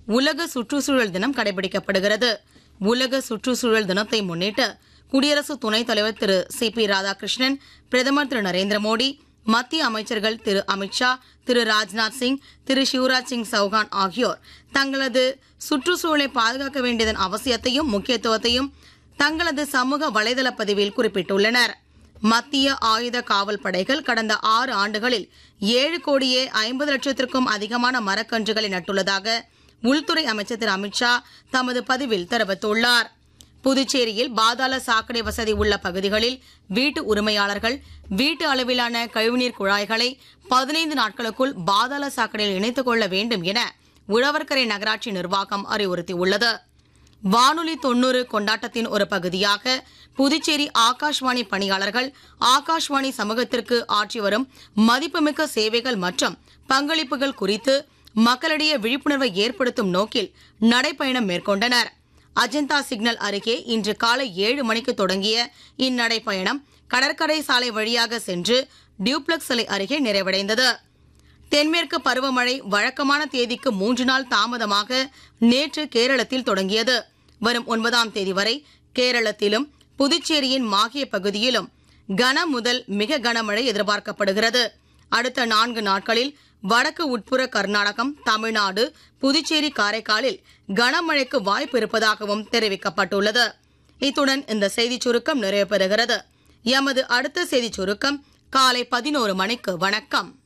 உலக சுற்றுச்சூழல் தினம் கடைபிடிக்கப்படுகிறது உலக சுற்றுச்சூழல் தினத்தை முன்னிட்டு குடியரசு துணைத் தலைவர் திரு சி பி ராதாகிருஷ்ணன் பிரதமர் திரு நரேந்திர மோடி மத்திய அமைச்சர்கள் திரு அமித்ஷா திரு ராஜ்நாத் சிங் திரு சிவராஜ் சிங் சௌகான் ஆகியோர் தங்களது சுற்றுச்சூழலை பாதுகாக்க வேண்டியதன் அவசியத்தையும் முக்கியத்துவத்தையும் தங்களது சமூக வலைதள பதிவில் குறிப்பிட்டுள்ளனர் மத்திய ஆயுத காவல் படைகள் கடந்த ஆறு ஆண்டுகளில் ஏழு கோடியே ஐம்பது லட்சத்திற்கும் அதிகமான மரக்கன்றுகளை நட்டுள்ளதாக உள்துறை அமைச்சர் திரு அமித்ஷா தமது பதிவில் தெரிவித்துள்ளார் புதுச்சேரியில் பாதாள சாக்கடை வசதி உள்ள பகுதிகளில் வீட்டு உரிமையாளர்கள் வீட்டு அளவிலான கழிவுநீர் குழாய்களை பதினைந்து நாட்களுக்குள் பாதாள சாக்கடையில் இணைத்துக் கொள்ள வேண்டும் என உழவர்கரை நகராட்சி நிர்வாகம் அறிவுறுத்தியுள்ளது வானொலி தொண்ணூறு கொண்டாட்டத்தின் ஒரு பகுதியாக புதுச்சேரி ஆகாஷ்வாணி பணியாளர்கள் ஆகாஷ்வாணி சமூகத்திற்கு ஆற்றி வரும் மதிப்புமிக்க சேவைகள் மற்றும் பங்களிப்புகள் குறித்து மக்களிடையே விழிப்புணர்வை ஏற்படுத்தும் நோக்கில் நடைப்பயணம் மேற்கொண்டனர் அஜந்தா சிக்னல் அருகே இன்று காலை ஏழு மணிக்கு தொடங்கிய இந்நடைப்பயணம் கடற்கரை சாலை வழியாக சென்று டியூப்ளக்ஸ் சிலை அருகே நிறைவடைந்தது தென்மேற்கு பருவமழை வழக்கமான தேதிக்கு மூன்று நாள் தாமதமாக நேற்று கேரளத்தில் தொடங்கியது வரும் ஒன்பதாம் தேதி வரை கேரளத்திலும் புதுச்சேரியின் மாகிய பகுதியிலும் கன முதல் மிக கனமழை எதிர்பார்க்கப்படுகிறது அடுத்த நான்கு நாட்களில் வடக்கு உட்புற கர்நாடகம் தமிழ்நாடு புதுச்சேரி காரைக்காலில் கனமழைக்கு வாய்ப்பு இருப்பதாகவும் தெரிவிக்கப்பட்டுள்ளது இத்துடன் இந்த செய்திச் சுருக்கம் நிறைவு பெறுகிறது எமது அடுத்த செய்திச் சுருக்கம் காலை பதினோரு மணிக்கு வணக்கம்